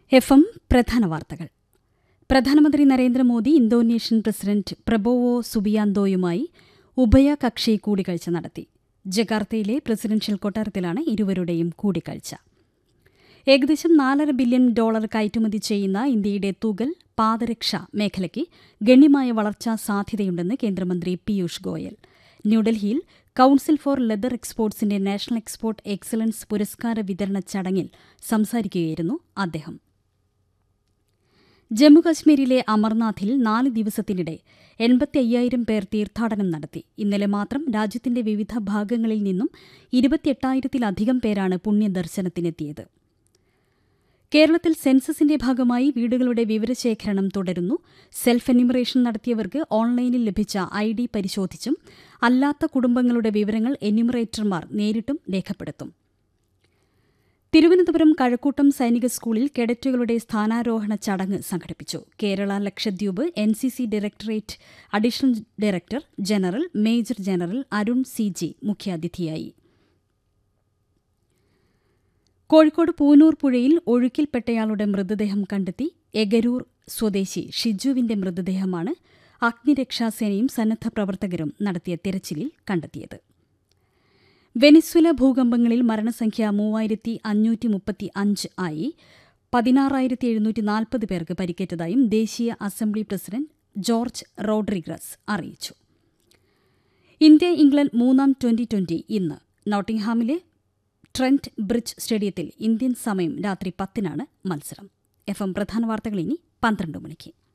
F M പ്രധാന വാർത്തകൾ പ്രധാനമന്ത്രി നരേന്ദ്രമോദി ഇന്തോനേഷ്യൻ പ്രസിഡന്റ് പ്രബോവോ സുബിയാന്തോയുമായി ഉഭയകക്ഷി കൂടിക്കാഴ്ച നടത്തി ജക്കാർത്തയിലെ പ്രസിഡൻഷ്യൽ കൊട്ടാരത്തിലാണ് ഇരുവരുടെയും കൂടിക്കാഴ്ച ഏകദേശം നാലര ബില്യൺ ഡോളർ കയറ്റുമതി ചെയ്യുന്ന ഇന്ത്യയുടെ തുകൽ പാദരക്ഷ മേഖലയ്ക്ക് ഗണ്യമായ വളർച്ചാ സാധ്യതയുണ്ടെന്ന് കേന്ദ്രമന്ത്രി പീയൂഷ് ഗോയൽ ന്യൂഡൽഹിയിൽ കൌൺസിൽ ഫോർ ലെതർ എക്സ്പോർട്സിന്റെ നാഷണൽ എക്സ്പോർട്ട് എക്സലൻസ് പുരസ്കാര വിതരണ ചടങ്ങിൽ സംസാരിക്കുകയായിരുന്നു അദ്ദേഹം ജമ്മുകശ്മീരിലെ അമർനാഥിൽ നാല് ദിവസത്തിനിടെ എൺപത്തി അയ്യായിരം പേർ തീർത്ഥാടനം നടത്തി ഇന്നലെ മാത്രം രാജ്യത്തിന്റെ വിവിധ ഭാഗങ്ങളിൽ നിന്നും ഇരുപത്തിയെട്ടായിരത്തിലധികം പേരാണ് പുണ്യദർശനത്തിനെത്തിയത് കേരളത്തിൽ സെൻസസിന്റെ ഭാഗമായി വീടുകളുടെ വിവരശേഖരണം തുടരുന്നു സെൽഫ് എന്യൂമറേഷൻ നടത്തിയവർക്ക് ഓൺലൈനിൽ ലഭിച്ച ഐ ഡി പരിശോധിച്ചും അല്ലാത്ത കുടുംബങ്ങളുടെ വിവരങ്ങൾ എന്യൂമറേറ്റർമാർ നേരിട്ടും രേഖപ്പെടുത്തും തിരുവനന്തപുരം കഴക്കൂട്ടം സൈനിക സ്കൂളിൽ കേഡറ്റുകളുടെ സ്ഥാനാരോഹണ ചടങ്ങ് സംഘടിപ്പിച്ചു Kerala Lakshadweep N C C directorate additional director general major general Arun C G മുഖ്യാതിഥിയായി കോഴിക്കോട് പൂനൂർ പുഴയിൽ ഒഴുക്കിൽപ്പെട്ടയാളുടെ മൃതദേഹം കണ്ടെത്തി എഗരൂർ സ്വദേശി ഷിജുവിന്റെ മൃതദേഹമാണ് അഗ്നിരക്ഷാസേനയും സന്നദ്ധ പ്രവർത്തകരും നടത്തിയ തിരച്ചിലിൽ കണ്ടെത്തിയത് വെനിസ്വല ഭൂകമ്പങ്ങളിൽ മരണസംഖ്യ മൂവായിരത്തി അഞ്ഞൂറ്റി മുപ്പത്തി അഞ്ച് ആയി പതിനാറായിരത്തി എഴുന്നൂറ്റി നാൽപ്പത് പേർക്ക് പരിക്കേറ്റതായും ദേശീയ അസംബ്ലി പ്രസിഡന്റ് ജോർജ് റോഡ്രിഗ്രസ് അറിയിച്ചു ഇന്ത്യ ഇംഗ്ലണ്ട് മൂന്നാം ട്വന്റി ട്വന്റി ഇന്ന് നോട്ടിംഗ്ഹാമിലെ ട്രെന്റ് ബ്രിഡ്ജ് സ്റ്റേഡിയത്തിൽ ഇന്ത്യൻ സമയം രാത്രി പത്തിനാണ് മത്സരം എഫ് എം പ്രധാന വാർത്തകൾ ഇനി പന്ത്രണ്ട് മണിക്ക്